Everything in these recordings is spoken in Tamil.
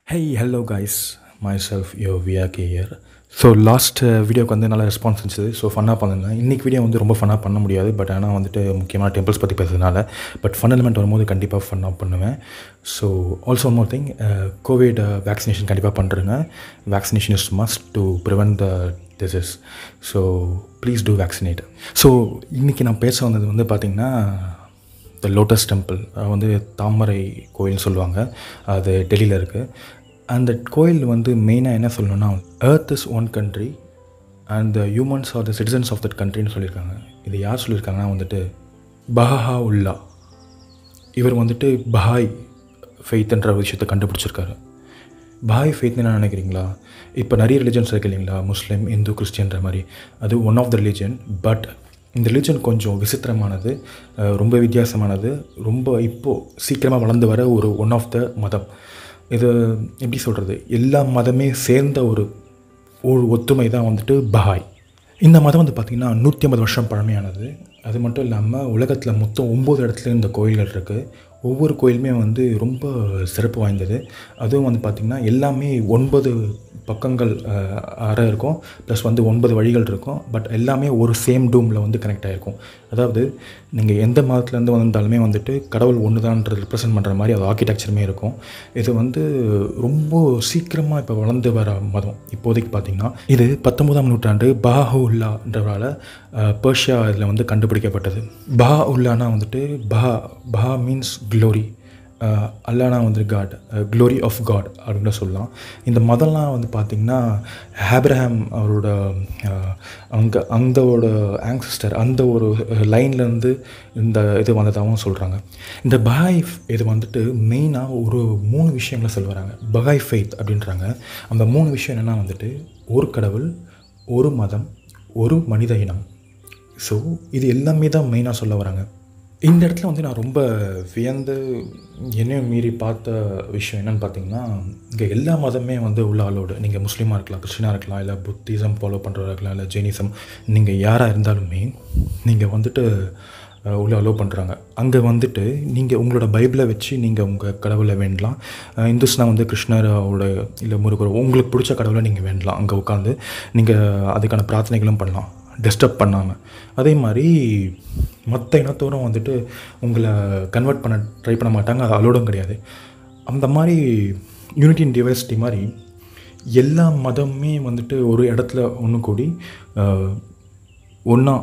high hello guys myself யோ வியாகே இயர் ஸோ லாஸ்ட் வீடியோக்கு வந்து நல்ல ரெஸ்பான்ஸ் இருந்துச்சு ஸோ ஃபன்னாக பண்ணிருந்தேன் இன்றைக்கி வீடியோ வந்து ரொம்ப ஃபன்னாக பண்ண முடியாது பட் ஆனால் வந்துட்டு முக்கியமான டெம்பிள்ஸ் பற்றி பேசுறதுனால பட் ஃபன் எலிமெண்ட் வரும்போது கண்டிப்பாக ஃபன்னாக பண்ணுவேன் so also one more thing covid vaccination கண்டிப்பாக பண்ணுறேங்க vaccination is must to prevent the disease so please do vaccinate so இன்றைக்கி நான் பேச வந்தது வந்து பார்த்திங்கன்னா த லோட்டஸ் டெம்பிள் வந்து தாமரை கோயில் சொல்லுவாங்க அது டெல்லியில் இருக்குது அந்த கோயில் வந்து மெயினாக என்ன சொல்லணும்னா earth is one country and the humans are the citizens of that கண்ட்ரின்னு சொல்லியிருக்காங்க இது யார் சொல்லியிருக்காங்கன்னா வந்துட்டு பஹா உல்லா இவர் வந்துட்டு பஹாய் ஃபெய்த்ன்ற விஷயத்தை கண்டுபிடிச்சிருக்காரு பாய் ஃபெய்த்னு என்ன நினைக்கிறீங்களா இப்போ நிறைய ரிலிஜன்ஸ் இருக்கு இல்லைங்களா முஸ்லீம் இந்து கிறிஸ்டியன்ற மாதிரி அது one of the religion but இந்த ரிலிஜன் கொஞ்சம் விசித்திரமானது அஹ் ரொம்ப வித்தியாசமானது ரொம்ப இப்போது சீக்கிரமாக வளர்ந்து வர ஒரு ஒன் ஆஃப் த மதம் இது எப்படி சொல்கிறது எல்லா மதமே சேர்ந்த ஒரு ஒரு ஒத்துமை தான் வந்துட்டு பஹாய் இந்த மதம் வந்து பார்த்திங்கன்னா நூற்றி ஐம்பது வருஷம் பழமையானது அது மட்டும் இல்லாமல் உலகத்தில் மொத்தம் ஒம்பது இடத்துல இந்த கோயில்கள் இருக்குது ஒவ்வொரு கோயிலுமே வந்து ரொம்ப சிறப்பு வாய்ந்தது அதுவும் வந்து பார்த்திங்கன்னா எல்லாமே ஒன்பது பக்கங்கள் அஹ், அறை இருக்கும் ப்ளஸ் வந்து ஒன்பது வழிகள் இருக்கும் பட் எல்லாமே ஒரு சேம் டூமில் வந்து கனெக்ட் ஆகிருக்கும் அதாவது நீங்கள் எந்த மதத்துலேருந்து வந்தாலுமே வந்துட்டு கடவுள் ஒன்று தான் ரிப்ரசென்ட் பண்ணுற மாதிரி அது ஆர்கிடெக்சருமே இருக்கும் இது வந்து ரொம்ப சீக்கிரமாக இப்போ வளர்ந்து வர மதம் இப்போதைக்கு பார்த்திங்கன்னா இது பத்தொன்பதாம் நூற்றாண்டு பாஹுல்லான்றவரால் பர்ஷியா இதில் வந்து கண்டுபிடிக்கப்பட்டது பா உல்லானா வந்துட்டு பஹா பஹா மீன்ஸ் க்ளோரி அல்லானா வந்து காட் க்ளோரி ஆஃப் காட் அப்படின்னு சொல்லலாம் இந்த மதம்லாம் வந்து பார்த்திங்கன்னா ஆப்ரஹாம் அவரோட அங்கே அந்தோட ஆங்சிஸ்டர் அந்த ஒரு லைன்லேருந்து இந்த இது வந்ததாகவும் சொல்கிறாங்க இந்த பஹாய் இது வந்துட்டு மெயினாக ஒரு மூணு விஷயங்களை சொல்ல வராங்க பஹாய் ஃபெய்த் அப்படின்றாங்க அந்த மூணு விஷயம் என்னென்னா வந்துட்டு ஒரு கடவுள் ஒரு மதம் ஒரு மனித இனம் ஸோ இது எல்லாமே தான் மெயினாக சொல்ல வராங்க இந்த இடத்துல வந்து நான் ரொம்ப வியந்து என்னையும் மீறி பார்த்த விஷயம் என்னென்னு பார்த்தீங்கன்னா இங்கே எல்லா மதமே வந்து உள்ள ஆளோடு நீங்கள் முஸ்லீமாக இருக்கலாம் கிறிஸ்டினாக இருக்கலாம் இல்லை புத்திசம் ஃபாலோ பண்ணுறவராக இருக்கலாம் இல்லை ஜெயினிசம் நீங்கள் யாராக இருந்தாலுமே நீங்கள் வந்துட்டு அஹ், உள்ள அலோவ் பண்ணுறாங்க அங்கே வந்துட்டு நீங்கள் உங்களோட பைபிளை வச்சு நீங்கள் உங்கள் கடவுளை வேண்டலாம் அஹ், இந்துஸ்னா வந்து கிருஷ்ணரோட இல்லை முருகர் உங்களுக்கு பிடிச்ச கடவுளை நீங்கள் வேண்டலாம் அங்கே உட்காந்து நீங்கள் அதுக்கான பிரார்த்தனைகளும் பண்ணலாம் டிஸ்டர்ப் பண்ணாமல் அதே மாதிரி மற்ற இனத்தோரும் வந்துட்டு உங்களை கன்வெர்ட் பண்ண ட்ரை பண்ண மாட்டாங்க அது அலோடும் கிடையாது அந்த மாதிரி யூனிட்டி இன் டிவைசிட்டி மாதிரி எல்லா மதமுமே வந்துட்டு ஒரு இடத்துல ஒன்று கூடி ஒன்றா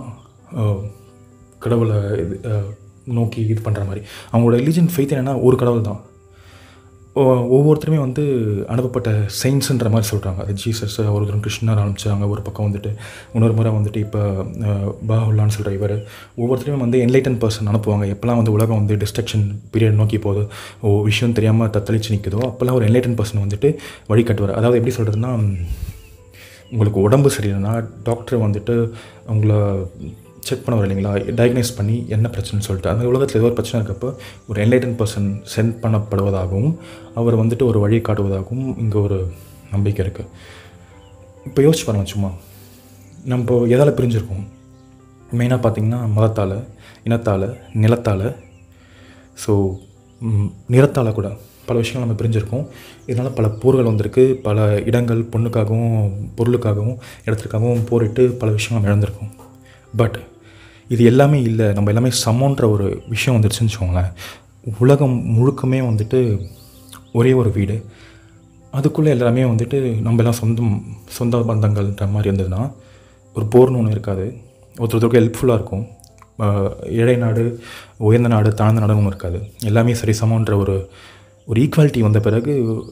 கடவுளை இது அஹ், நோக்கி இது பண்ணுற மாதிரி அவங்களோட ரிலீஜன் ஃபெய்த் என்னென்னா ஒரு கடவுள் தான் ஒ- ஒவ்வொருத்தருமே வந்து அனுப்பப்பட்ட சயின்ஸுன்ற மாதிரி சொல்கிறாங்க அது ஜீசஸ் ஒருத்தரும் கிருஷ்ணர் ஆரம்பிச்சாங்க ஒரு பக்கம் வந்துட்டு இன்னொரு முறை வந்துட்டு இப்போ பாகுல்லான்னு சொல்கிற இவர் ஒவ்வொருத்தரையும் வந்து என்லைட்டன் பர்சன் அனுப்புவாங்க எப்போல்லாம் வந்து உலகம் வந்து டிஸ்ட்ரக்ஷன் பீரியட் நோக்கி போகுது ஓ விஷயம் தெரியாமல் தத்தளிச்சு நிற்குதோ அப்போல்லாம் ஒரு என்லைட்டன் பர்சன் வந்துட்டு வழிகாட்டுவார் அதாவது எப்படி சொல்கிறதுனா உங்களுக்கு உடம்பு சரியில்லைன்னா டாக்டர் வந்துட்டு உங்களை செக் பண்ண வர இல்லைங்களா டயக்னைஸ் பண்ணி என்ன பிரச்சனைன்னு சொல்லிட்டு அந்த உலகத்தில் ஏதோ ஒரு பிரச்சனை இருக்கப்போ ஒரு என்லைட்டன் பர்சன் சென்ட் பண்ணப்படுவதாகவும் அவர் வந்துட்டு ஒரு வழி காட்டுவதாகவும் இங்கே ஒரு நம்பிக்கை இருக்குது இப்போ யோசிச்சு பாருங்க சும்மா நம்ம எதால் பிரிஞ்சிருக்கோம் மெயினாக பார்த்தீங்கன்னா மதத்தால் இனத்தால் நிலத்தால் ஸோ நிறத்தால் கூட பல விஷயங்கள் நம்ம பிரிஞ்சிருக்கோம் இதனால் பல போர்கள் வந்திருக்கு பல இடங்கள் பொண்ணுக்காகவும் பொருளுக்காகவும் இடத்துக்காகவும் போரிட்டு பல விஷயங்கள் நம்ம இழந்திருக்கோம் பட் இது எல்லாமே இல்லை நம்ம எல்லாமே சமோன்ற ஒரு விஷயம் வந்துருச்சுன்னு வச்சுக்கோங்களேன் உலகம் முழுக்கமே வந்துட்டு ஒரே ஒரு வீடு அதுக்குள்ளே எல்லாமே வந்துட்டு நம்ம எல்லாம் சொந்தம் சொந்த பந்தங்கள்ன்ற மாதிரி இருந்ததுன்னா ஒரு போர்னு ஒன்று இருக்காது ஒருத்தருக்கு ஹெல்ப்ஃபுல்லாக இருக்கும் ஆஹ் ஏழை நாடு உயர்ந்த நாடு தாழ்ந்த நாடுன்னு ஒன்று இருக்காது எல்லாமே சரிசமன்ற ஒரு ஒரு ஈக்குவாலிட்டி வந்த பிறகு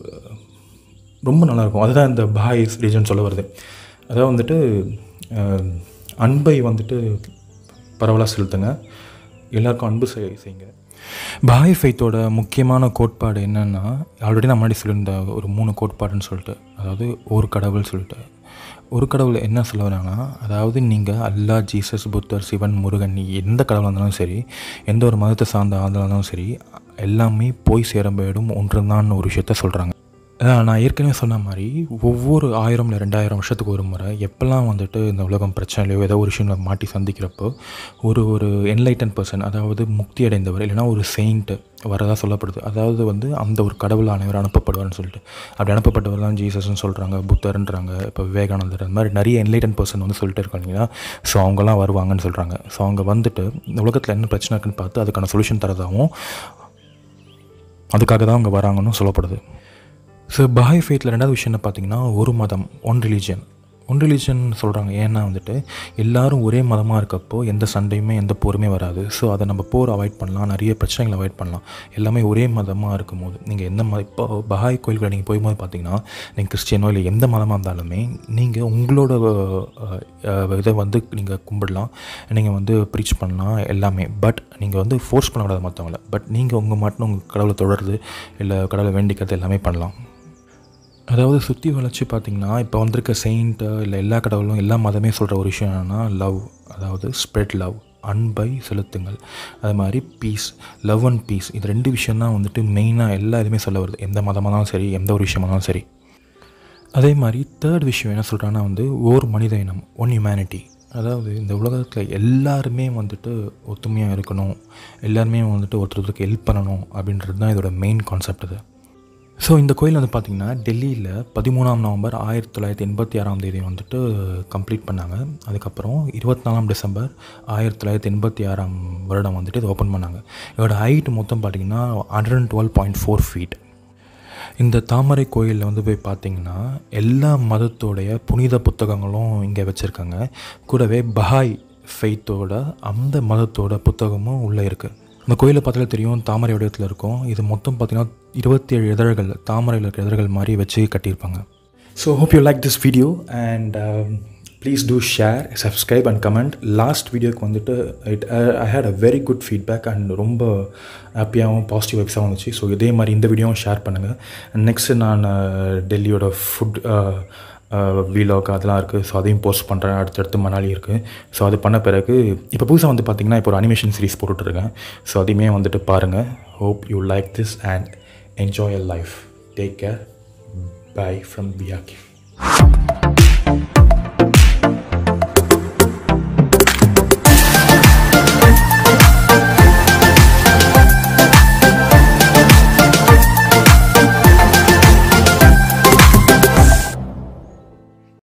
ரொம்ப நல்லாயிருக்கும் அதுதான் இந்த பாய்ஸ் ரீஜன் சொல்ல வருது அதாவது வந்துட்டு ஆஹ் அன்பை வந்துட்டு பரவலாக செலுத்துங்க எல்லாருக்கும் அன்பு செய் செய்யுங்க பாய் ஃபைத்தோட முக்கியமான கோட்பாடு என்னென்னா ஆல்ரெடி நான் முன்னாடி சொல்லியிருந்த ஒரு மூணு கோட்பாடுன்னு சொல்லிட்டு அதாவது ஒரு கடவுள் சொல்லிட்டு ஒரு கடவுள் என்ன சொல்ல வராங்கன்னா அதாவது நீங்கள் அல்லா ஜீசஸ் புத்தர் சிவன் முருகன் நீ எந்த கடவுளாக இருந்தாலும் சரி எந்த ஒரு மதத்தை சார்ந்த ஆதலாக இருந்தாலும் சரி எல்லாமே போய் சேரம்பேடும் ஒன்று தான் ஒரு விஷயத்த சொல்கிறாங்க அஹ் நான் ஏற்கனவே சொன்ன மாதிரி ஒவ்வொரு ஆயிரம் இல்லை ரெண்டாயிரம் வருஷத்துக்கு ஒரு முறை எப்போல்லாம் வந்துட்டு இந்த உலகம் பிரச்சனைலையோ ஏதோ ஒரு விஷயம் மாட்டி சந்திக்கிறப்போ ஒரு ஒரு என்லைட்டன் பர்சன் அதாவது முக்தி அடைந்தவர் இல்லைனா ஒரு செயின்ட்டு வரதா சொல்லப்படுது அதாவது வந்து அந்த ஒரு கடவுள் அனைவரும் அனுப்பப்படுவார்னு சொல்லிட்டு அப்படி அனுப்பப்பட்டவர் தான் ஜீசஸ்னு சொல்கிறாங்க புத்தர்ன்றாங்க இப்போ விவேகானந்தர் அந்த மாதிரி நிறைய என்லைட்டன் பர்சன் வந்து சொல்லிட்டு இருக்காங்க இல்லையா ஸோ அவங்கெல்லாம் வருவாங்கன்னு சொல்கிறாங்க ஸோ அவங்க வந்துட்டு இந்த உலகத்தில் என்ன பிரச்சனை இருக்குன்னு பார்த்து அதுக்கான சொல்யூஷன் தரதாகவும் அதுக்காக தான் அவங்க வராங்கன்னு சொல்லப்படுது ஸோ பஹாய் ஃபேத்தில் ரெண்டாவது விஷயம் என்ன பார்த்தீங்கன்னா ஒரு மதம் ஒன் ரிலீஜன் ஒன் ரிலீஜன் சொல்கிறாங்க ஏன்னா வந்துட்டு எல்லாரும் ஒரே மதமாக இருக்கப்போ எந்த சண்டையுமே எந்த போருமே வராது ஸோ அதை நம்ம போர் அவாய்ட் பண்ணலாம் நிறைய பிரச்சனைகளை அவாய்ட் பண்ணலாம் எல்லாமே ஒரே மதமாக இருக்கும் போது நீங்கள் எந்த மத இப்போ பஹாய் கோயில்களை நீங்கள் போகும்போது பார்த்தீங்கன்னா நீங்கள் கிறிஸ்டியனோ இல்லை எந்த மதமாக இருந்தாலுமே நீங்கள் உங்களோட அஹ், அஹ், இதை வந்து நீங்கள் கும்பிடலாம் நீங்கள் வந்து ப்ரீச் பண்ணலாம் எல்லாமே பட் நீங்கள் வந்து ஃபோர்ஸ் பண்ணக்கூடாது மற்றவங்கள பட் நீங்கள் உங்கள் மட்டும் உங்கள் கடவுளை தொடருது இல்லை கடவுளை வேண்டிக்கிறது எல்லாமே பண்ணலாம் அதாவது சுற்றி வளைச்சி பார்த்தீங்கன்னா இப்போ வந்திருக்க செயின்ட்டு இல்லை எல்லா கடவுளும் எல்லா மதமே சொல்கிற ஒரு விஷயம் என்னென்னா லவ் அதாவது ஸ்ப்ரெட் லவ் அன்பை செலுத்துங்கள் அது மாதிரி பீஸ் லவ் அண்ட் பீஸ் இது ரெண்டு விஷயம் தான் வந்துட்டு மெயினாக எல்லா இதுவுமே சொல்ல வருது எந்த மதமாக இருந்தாலும் சரி எந்த ஒரு விஷயமா இருந்தாலும் சரி அதே மாதிரி தேர்ட் விஷயம் என்ன சொல்கிறாங்கன்னா வந்து ஓர் மனித இனம் ஒன் ஹியூமனிட்டி அதாவது இந்த உலகத்தில் எல்லாருமே வந்துட்டு ஒத்துமையாக இருக்கணும் எல்லாருமே வந்துட்டு ஒருத்தருக்கு ஹெல்ப் பண்ணணும் அப்படின்றது தான் இதோட மெயின் கான்செப்ட் இது ஸோ இந்த கோயில் வந்து பார்த்திங்கன்னா டெல்லியில் பதிமூணாம் நவம்பர் ஆயிரத்தி தொள்ளாயிரத்தி எண்பத்தி ஆறாம் தேதி வந்துட்டு கம்ப்ளீட் பண்ணாங்க அதுக்கப்புறம் இருபத்தி நாலாம் டிசம்பர் ஆயிரத்தி தொள்ளாயிரத்தி எண்பத்தி ஆறாம் வருடம் வந்துட்டு இது ஓப்பன் பண்ணாங்க இதோட ஹைட் மொத்தம் பார்த்திங்கன்னா hundred and twelve point four feet இந்த தாமரை கோயிலில் வந்து போய் பார்த்தீங்கன்னா எல்லா மதத்தோடைய புனித புத்தகங்களும் இங்கே வச்சுருக்காங்க கூடவே பஹாய் ஃபெய்த்தோட அந்த மதத்தோட புத்தகமும் உள்ளே இருக்குது இந்த கோயிலை பார்த்தாலே தெரியும் தாமரை வடிவத்தில் இருக்கும் இது மொத்தம் பார்த்தீங்கன்னா இருபத்தி ஏழு இதழ்கள் தாமரையில் இருக்கிற இதழ்கள் மாதிரி வச்சு கட்டியிருப்பாங்க so hope you like this video and please do share subscribe and comment last வீடியோக்கு வந்துட்டு it I had a very good feedback and ரொம்ப ஹாப்பியாகவும் பாசிட்டிவ் வைப்ஸாகவும் இருந்துச்சு ஸோ இதே மாதிரி இந்த வீடியோவும் ஷேர் பண்ணுங்கள் நெக்ஸ்ட்டு நான் uh, டெல்லியோட ஃபுட் வீலாக் அதெல்லாம் இருக்குது ஸோ அதையும் போஸ்ட் பண்ணுறேன் அடுத்தடுத்து மணாலி இருக்குது ஸோ அது பண்ண பிறகு இப்போ புதுசாக வந்து பார்த்திங்கன்னா இப்போ ஒரு அனிமேஷன் சீரிஸ் போட்டுட்ருக்கேன் ஸோ அதையுமே வந்துட்டு பாருங்கள் hope you like this and enjoy your life take care bye from பியாக்கி